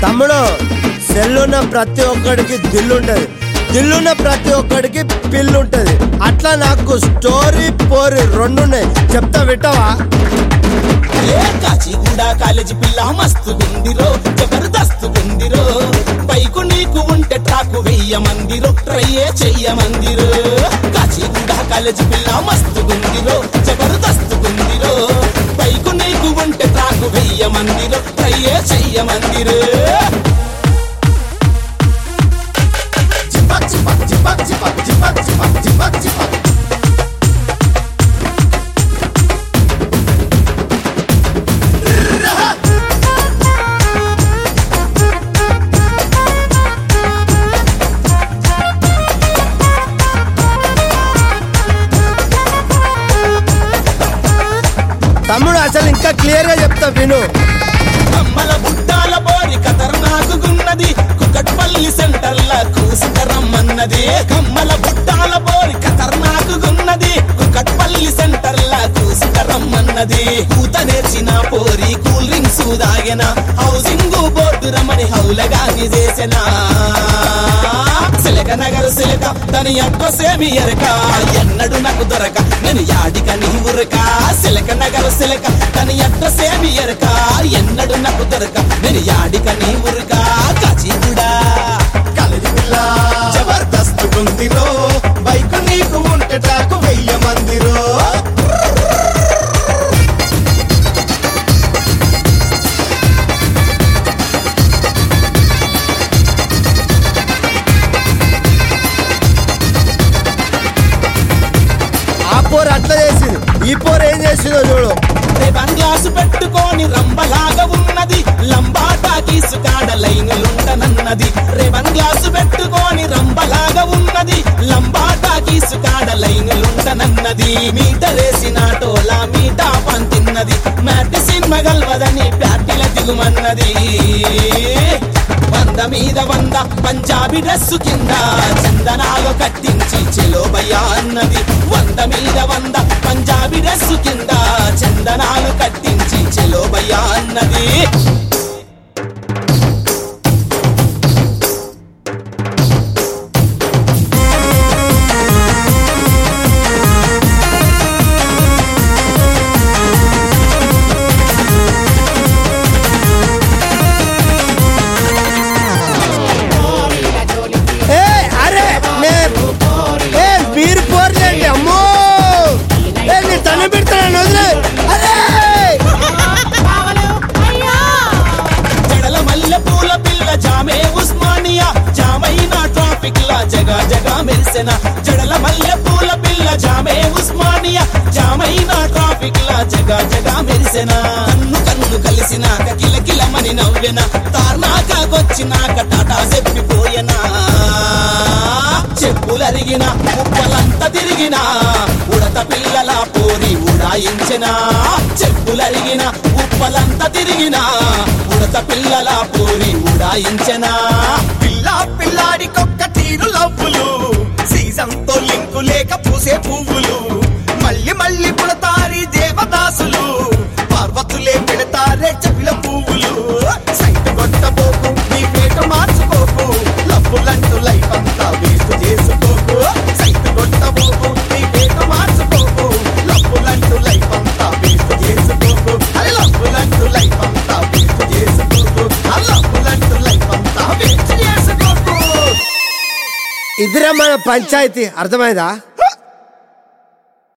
తమ్ముడు సెల్లున్న ప్రతి ఒక్కడికి దిల్లుంటది దిల్లున్న ప్రతి ఒక్కడికి పిల్లుంటది అట్లా నాకు స్టోరీ పోరి రెండు ఉన్నాయి చెప్తా వింటావా ఏ కాచిగూడ కాలేజీ పిల్ల మస్తు గుందిరో జబర్దస్త్ గుందిరో బైకు నీకు ఉంటే ట్రాకు వెయ్య మందిరో ట్రయ్యే చెయ్య మందిరో కాచిగూడ కాలేజీ పిల్ల మస్తు గుందిరో జబర్దస్త్ గుందిరో బైకు నీకు ఉంటే ట్రాకు వెయ్య మందిరో ట్రయ్యే చెయ్య మందిరో చిపక్ చిపక్ చిపక్ చిపక్ చిపక్ చిపక్ చిపక్ చిపక్ తమ్ముడు అసలు ఇంకా క్లియర్ గా చెప్తా విను కమ్మల బుట్టాల బోరి ఖతర్నాకున్నది కుకట్పల్లి సెంటర్ల కూసుకరమ్మన్నది కమ్మల బుట్టాల బోరి ఖతర్నాకున్నది కుకట్పల్లి సెంటర్ల కూసుకరమ్మన్నది కూత నేర్చిన పోరి కూల్ డ్రింక్స్ దాగెన హౌసింగ్ బోర్డు రమణి హౌలగాని చేసిన సిలక నగరు సిలక దాని అడ్రసేమి ఎరక ఎన్నడు నాకు దొరక నేను యాడిక నీ ఉరక సిలక నగరు సిలక దాని అడ్రసేమి ఎరక ఎన్నడు నాకు దొరక నేను యాడిక నీ ఉరక కాచిగుడా కలది పిల్ల జబర్దస్త్ గుందిరో బైక్ నీకు ఉంటే టాకు వెయ్య మందిరో ఆ పోరు అట్లా చేసింది ఈ పోరు ఏం చేసిందో చూడు రేవన్ గ్లాసు పెట్టుకొని రంబలాగా ఉన్నది లంబాటా తీసుకాడ లైనులుంటనన్నది రేవన్ గ్లాసు పెట్టుకొని రంబలాగా ఉన్నది లంబాటా తీసుకాడ లైనులుంటనన్నది మీటరేసిన టోలా మీటా పంతిన్నది మ్యాటి సినిమా గల్వదని ప్యాటిల దిగుమన్నది వంద మీద వంద పంజాబీ డ్రెస్సు కింద చందనాలు కట్టించి చెలో భయ్యా అన్నది వంద మీద వంద పంజాబీ డ్రెస్సు కింద చందనాలు కట్టించి చెలో భయ్యా అన్నది ఏ అరే నే ఏ మీరు పోర్లేండి అమ్మో ఏ నీ తన పెడతాను వదిలే అరే జడల మల్లె పూల పిల్ల జామే ఉస్మానియా జామైన ట్రాఫిక్ లా జగా జగా మెరిసెన జడల మల్లె పూల పిల్ల జామే ఉస్మానియా జామైన ట్రాఫిక్ లా జగా జగా మెరిసెన కన్ను కన్ను కలిసినాక కిలకిలమని నవ్వెన తార్నాకొచ్చినాక టాటా చెప్పిపోయెనా చెప్పులరిగిన ఉప్పలంతా తిరిగిన ఉడత పిల్లల పోరి ఉడాయించిన చెప్పులరిగిన ఉప్పలంతా తిరిగిన ఉడత పిల్లల పోరి ఉడాయించిన పిల్ల పిల్లాడికొక్క తీరు లవ్వులు సీజన్ తో లింకు లేక పూసే పువ్వులు మళ్ళీ మళ్ళీ పుడతారి దేవదాసులు పార్వతులే పెడతారే చెవిల పువ్వులు సైట్ కొట్టబోకు నీ పేట మార్చుకోకు లవ్వులంటూ లైఫ్ అంతా వేస్ట్ చేసుకోకు సైట్ కొట్టబోకు నీ పేట మార్చుకోకు లవ్వులంటూ లైఫ్ అంతా వేస్ట్ చేసుకోకు అరే లవ్వులంటూ లైఫ్ అంతా వేస్ట్ చేసుకోకు ఆ లవ్వులంటూ లైఫ్ అంతా వేస్ట్ చేసుకోకు ఇదిరా మన పంచాయతీ అర్థమైందా